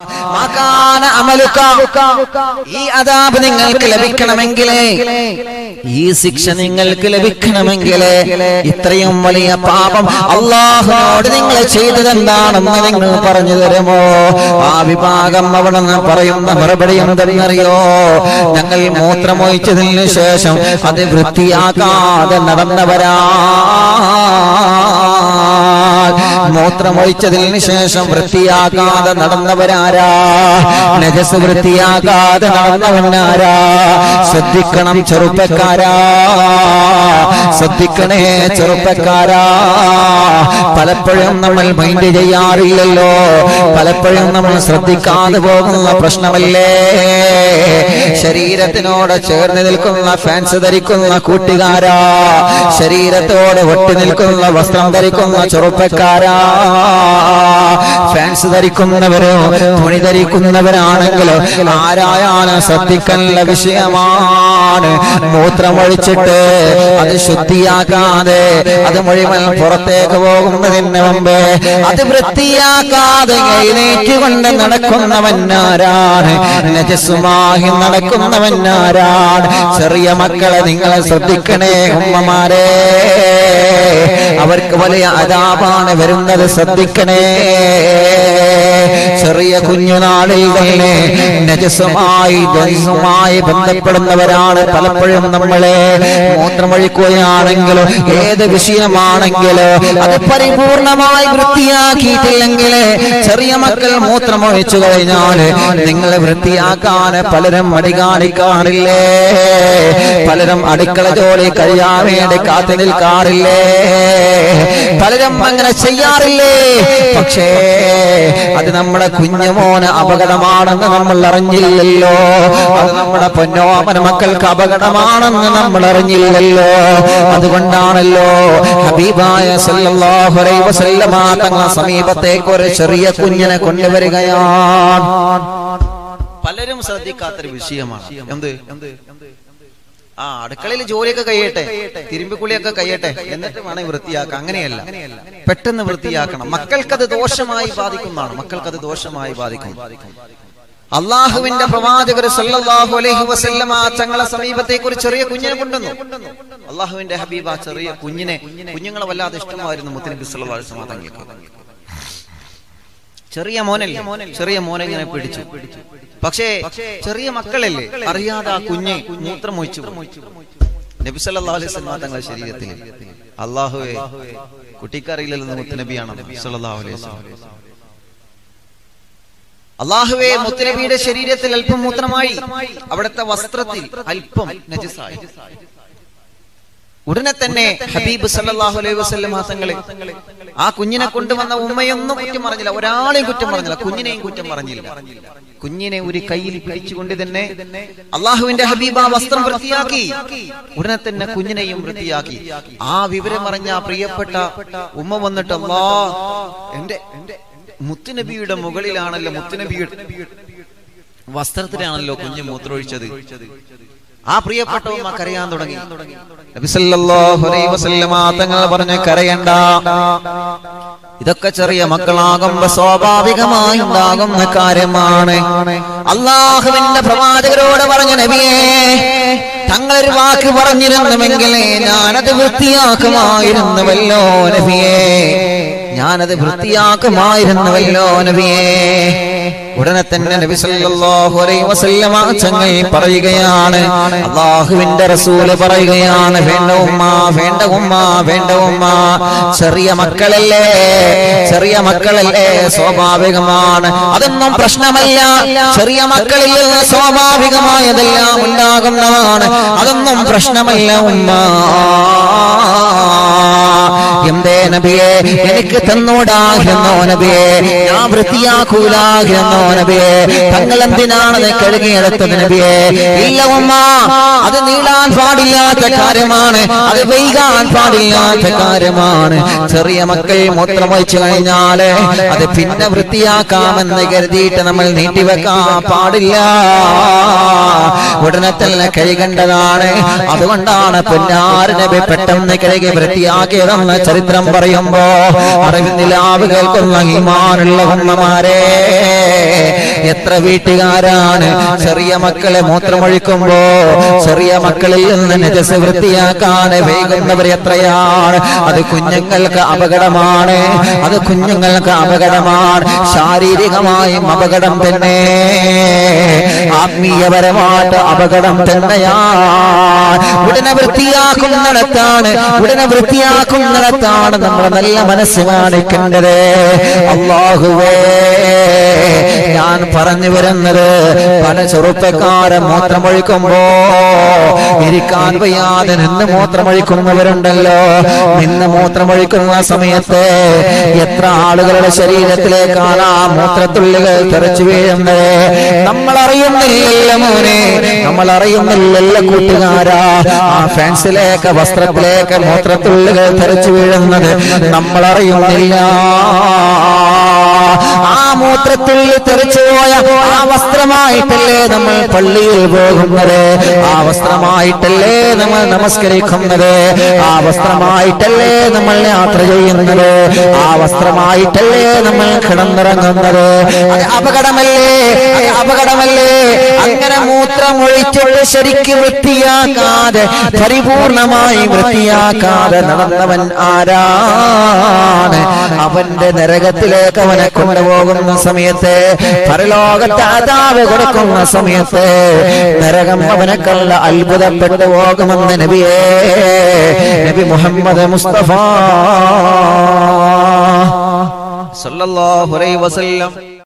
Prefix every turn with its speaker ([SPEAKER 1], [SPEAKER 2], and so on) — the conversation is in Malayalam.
[SPEAKER 1] മാകാന അമലുക. ഈ അതാബ് നിങ്ങൾക്ക് ലഭിക്കണമെങ്കിലേ ഈ ശിക്ഷ നിങ്ങൾക്ക് ലഭിക്കണമെങ്കിലേ ഇത്രയും വലിയ പാപം അള്ളാഹുനോട് നിങ്ങൾ ചെയ്തതെന്താണെന്ന് നിങ്ങൾ പറഞ്ഞു തരുമോ ആ വിഭാഗം അവിടെ നിന്ന് പറയുന്ന മറുപടി എന്തെന്നറിയോ ഞങ്ങൾ മൂത്രമൊഴിച്ചതിന് ശേഷം അത് വൃത്തിയാക്കാതെ നടന്നവരാ മൂത്രമൊഴിച്ചതിന് ശേഷം വൃത്തിയാകാതെ നടന്നവരാരാ നജസ് വൃത്തിയാകാതെ നടന്നവനാരാ ശ്രദ്ധിക്കണം ചെറുപ്പക്കാരാ ശ്രദ്ധിക്കണേ ചെറുപ്പക്കാരാ പലപ്പോഴും നമ്മൾ മൈൻഡ് ചെയ്യാറില്ലല്ലോ പലപ്പോഴും നമ്മൾ ശ്രദ്ധിക്കാതെ പോകുന്ന പ്രശ്നമല്ലേ ശരീരത്തിനോട് ചേർന്ന് നിൽക്കുന്ന ഫാൻസ് ധരിക്കുന്ന കൂട്ടുകാരാ ശരീരത്തോട് ഒട്ടി നിൽക്കുന്ന വസ്ത്രം ധരിക്കുന്ന ചെറുപ്പക്കാരാ ഫാൻസ് ധരിക്കുന്നവരോ തുണി ധരിക്കുന്നവരാണെങ്കിലോ ആരായാലും ശ്രദ്ധിക്കല്ല വിഷയമാണ് മൂത്രമൊഴിച്ചിട്ട് അത് ശുദ്ധിയാക്കാതെ അത് മുഴുവൻ പുറത്തേക്ക് പോകുന്നതിന് മുമ്പേ അത് വൃത്തിയാക്കാതെ എഴുന്നേറ്റുകൊണ്ട് നടക്കുന്നവനാരാണ് നജസുമായി നടക്കുന്നവനാരാണ് ചെറിയ മക്കളെ നിങ്ങളെ ശ്രദ്ധിക്കണേ ഉമ്മമാരെ അവർക്ക് വലിയ അതാപാണ് വരുന്നത് ശ്രദ്ധിക്കണേ ചെറിയ കുഞ്ഞുനാളിൽ തന്നെ നജസുമായി ദ്വൈസുമായി ബന്ധപ്പെടുന്നവരാണ് പലപ്പോഴും നമ്മളെ മൂത്രമൊഴിക്കുകയാണെങ്കിലോ ഏത് വിഷയമാണെങ്കിലോ അത് പരിപൂർണമായി വൃത്തിയാക്കിയിട്ടില്ലെങ്കിൽ ചെറിയ മക്കൾ മൂത്രമൊഴിച്ചു കഴിഞ്ഞാൽ നിങ്ങളെ വൃത്തിയാക്കാൻ പലരും മടി കാണിക്കാറില്ലേ പലരും അടുക്കള ജോലി കഴിയാൻ വേണ്ടി കാത്തു നിൽക്കാറില്ലേ പലരും അങ്ങനെ ചെയ്യാറില്ലേ പക്ഷേ അത് നമ്മുടെ കുഞ്ഞുമോന് അപകടമാണെന്ന് നമ്മൾ അറിഞ്ഞില്ലല്ലോ അത് നമ്മുടെ പൊന്നോമന മക്കൾക്ക് അപകടമാണെന്ന് നമ്മൾ അറിഞ്ഞില്ലല്ലോ അതുകൊണ്ടാണല്ലോ ഹബീബായ സല്ലല്ലാഹു അലൈഹി വസല്ലമ തങ്ങളുടെ സമീപത്തേക്ക് ഒരു ചെറിയ കുഞ്ഞിനെ കൊണ്ടുവരികയാണ് പലരും ശ്രദ്ധിക്കാത്തൊരു വിഷയമാണ് എന്ത് ആ അടുക്കളയിൽ ജോലിയൊക്കെ കഴിയട്ടെ തിരുമ്പിക്കുളിയൊക്കെ കഴിയട്ടെ എന്നിട്ട് വേണം വൃത്തിയാക്കാം അങ്ങനെയല്ല പെട്ടെന്ന് വൃത്തിയാക്കണം മക്കൾക്കത് ദോഷമായി ബാധിക്കുന്നതാണ് മക്കൾക്കത് ദോഷമായി ബാധിക്കും അള്ളാഹുവിന്റെ പ്രവാചകർ സല്ലല്ലാഹു അലൈഹി വസല്ലമ തങ്ങളെ സമീപത്തേക്ക് ഒരു ചെറിയ കുഞ്ഞിനെ കൊണ്ടുവന്നു അള്ളാഹുവിന്റെ ഹബീബ ചെറിയ കുഞ്ഞിനെ കുഞ്ഞുങ്ങളെ വല്ലാതെ ഇഷ്ടമായിരുന്നു മുത്തനബി സല്ലല്ലാഹു അലൈഹി വസല്ലമ തങ്ങൾക്ക് ചെറിയ മോനല്ലേ ചെറിയ മോനെ ഇങ്ങനെ പിടിച്ചു പക്ഷേ ചെറിയ മക്കളല്ലേ അറിയാതെ ആ കുഞ്ഞ് മൂത്രമൊഴിച്ചു നബി സല്ലല്ലാഹു അലൈഹി വസല്ലമ തങ്ങളുടെ ശരീരത്തിൽ അള്ളാഹുവെ കുട്ടിക്കറിയില്ലല്ലോ മുത്തനബിയാണ് നബി സല്ലല്ലാഹു അലൈഹി വസല്ലം അള്ളാഹുവെ മുത്തനബിയുടെ ശരീരത്തിൽ അല്പം മൂത്രമായി അവിടുത്തെ വസ്ത്രത്തിൽ അല്പം നജസായി ഉടനെ തന്നെ ഹബീബ് സല്ലല്ലാഹു അലൈഹി വസല്ലം തങ്ങളെ ആ കുഞ്ഞിനെ കൊണ്ടുവന്ന ഉമ്മയൊന്നും കുറ്റം പറഞ്ഞില്ല ഒരാളെയും കുറ്റം പറഞ്ഞില്ല കുഞ്ഞിനെയും കുറ്റം പറഞ്ഞില്ല കുഞ്ഞിനെ ഒരു കയ്യിൽ പിടിച്ചുകൊണ്ട് തന്നെ അള്ളാഹുവിന്റെ ഹബീബ് ആ വസ്ത്രം വൃത്തിയാക്കി ഉടനെ തന്നെ കുഞ്ഞിനെയും വൃത്തിയാക്കി ആ വിവരം അറിഞ്ഞ ആ പ്രിയപ്പെട്ട ഉമ്മ വന്നിട്ട് അല്ലാ എന്റെ മുത്തുനബിയുടെ മുകളിലാണല്ലോ മുത്തുനബിയുടെ വസ്ത്രത്തിലാണല്ലോ കുഞ്ഞ് മൂത്രമൊഴിച്ചത് ആ പ്രിയപ്പെട്ട ഉമ്മ കരയാൻ തുടങ്ങി നബി സല്ലല്ലാഹു അലൈഹി വസല്ലമ തങ്ങൾ പറഞ്ഞ കരയണ്ട ഇതൊക്കെ ചെറിയ മക്കളാകുമ്പോ സ്വാഭാവികമായി ഉണ്ടാകുന്ന കാര്യമാണ് അള്ളാഹുവിന്റെ പ്രവാചകരോട് പറഞ്ഞ നബിയേ തങ്ങളൊരു വാക്ക് പറഞ്ഞിരുന്നുവെങ്കിൽ ഞാനത് വൃത്തിയാക്കുമായിരുന്നുവല്ലോ നബിയേ ഞാനത് വൃത്തിയാക്കുമായിരുന്നുവല്ലോ നബിയേ ഉടനെ തന്നെ നബി സല്ലല്ലാഹു അലൈഹി വസല്ലമ ചങ്ങൽ പറയുകയാണ് അള്ളാഹുവിന്റെ റസൂല് പറയുകയാണ് വേണ്ട ഉമ്മ വേണ്ട ഉമ്മ വേണ്ട ഉമ്മ ചെറിയ മക്കളല്ലേ ചെറിയ മക്കളല്ലേ സ്വാഭാവികമാണ് അതൊന്നും പ്രശ്നമല്ല ചെറിയ മക്കളിൽ നിന്ന് സ്വാഭാവികമായതെല്ലാം ഉണ്ടാകുന്നതാണ് അതൊന്നും പ്രശ്നമല്ല ഉമ്മ എന്തേ നബിയെ എനിക്ക് തന്നോടാകുന്നോ നബിയെ ഞാൻ വൃത്തിയാക്കൂലാകുന്നോ നബിയെ തങ്ങൾ എന്തിനാണ് കഴുകിയെടുത്തത് നബിയെ ഇല്ല ഉമ്മ അത് നീളാൻ പാടില്ലാത്ത കാര്യമാണ് അത് വൈകാൻ പാടില്ലാത്ത കാര്യമാണ് ചെറിയ മക്കൾ മൂത്രമൊഴിച്ചു കഴിഞ്ഞാല് അത് പിന്നെ വൃത്തിയാക്കാമെന്ന് കരുതിയിട്ട് നമ്മൾ നീട്ടിവെക്കാൻ പാടില്ല ഉടനെ തന്നെ കഴുകേണ്ടതാണ് അതുകൊണ്ടാണ് പൊന്നാറ് നബി പെട്ടെന്ന് കഴുകി വൃത്തിയാക്കിയതെന്ന് ചരിത്രം പറയുമ്പോ അറിവിന്ദിലാവ് കേൾക്കുന്ന ഈമാനുള്ള ഉമ്മമാരെ
[SPEAKER 2] എത്ര വീട്ടുകാരാണ് ചെറിയ മക്കളെ മൂത്രമൊഴിക്കുമ്പോ ചെറിയ മക്കളിൽ നിന്ന് നജസ് വൃത്തിയാക്കാൻ വൈകുന്നവർ എത്രയാണ് അത് കുഞ്ഞുങ്ങൾക്ക് അപകടമാണ് അത് കുഞ്ഞുങ്ങൾക്ക് അപകടമാണ് ശാരീരികമായും അപകടം തന്നെ ആത്മീയപരമായിട്ട് അപകടം തന്നെയാണ് ഉടനെ വൃത്തിയാക്കുന്നിടത്താണ് ഉടനെ വൃത്തിയാക്കുന്നിടത്താണ് നമ്മൾ നല്ല മനസ്സ് കാണിക്കേണ്ടത് അള്ളാഹുവേ ഞാൻ പറഞ്ഞു വരുന്നത് പല ചെറുപ്പക്കാരൻ മൂത്രമൊഴിക്കുമ്പോ ഇരിക്കാൻ വയ്യാതെ നിന്ന് മൂത്രമൊഴിക്കുന്നവരുണ്ടല്ലോ നിന്ന് മൂത്രമൊഴിക്കുന്ന സമയത്ത് എത്ര ആളുകളുടെ ശരീരത്തിലേക്കാണ് ആ മൂത്രത്തുള്ളികൾ തെറിച്ചു വീഴുന്നത് നമ്മൾ അറിയുന്നില്ലല്ലോ മോനെ നമ്മൾ അറിയുന്നില്ലല്ലോ കൂട്ടുകാരാ ആ ഫാൻസിലേക്ക് വസ്ത്രത്തിലേക്ക് മൂത്രത്തുള്ളികൾ തെറിച്ചു വീഴുന്നത് നമ്മൾ അറിയുന്നില്ല ആ മൂത്രത്തുള്ളി തെറിച്ചുപോയ ആ വസ്ത്രമായിട്ടല്ലേ നമ്മൾ പള്ളിയിൽ പോകുന്നത് ആ വസ്ത്രമായിട്ടല്ലേ നമ്മൾ നമസ്കരിക്കുന്നത് ആ വസ്ത്രമായിട്ടല്ലേ നമ്മൾ യാത്ര ചെയ്യുന്നത് ആ വസ്ത്രമായിട്ടല്ലേ നമ്മൾ കിടന്നിറങ്ങുന്നത് അത് അപകടമല്ലേ അത് അപകടമല്ലേ അങ്ങനെ മൂത്രമൊഴിച്ചുള്ള ശരിക്ക് വൃത്തിയാക്കാതെ പരിപൂർണമായി വൃത്തിയാക്കാതെ നടന്നവൻ ആരാണ് അവന്റെ നരകത്തിലേക്ക് അവനെ കൊണ്ടുപോകുന്ന സമയത്ത് പരലോകത്ത് അതാവ് കൊടുക്കുന്ന സമയത്ത് നരകം അവനെ കള്ള അത്ഭുതപ്പെട്ടു പോകുമെന്ന് നബിയേ നബി മുഹമ്മദ് മുസ്തഫ
[SPEAKER 1] സല്ലല്ലാഹു അലൈഹി വസല്ലം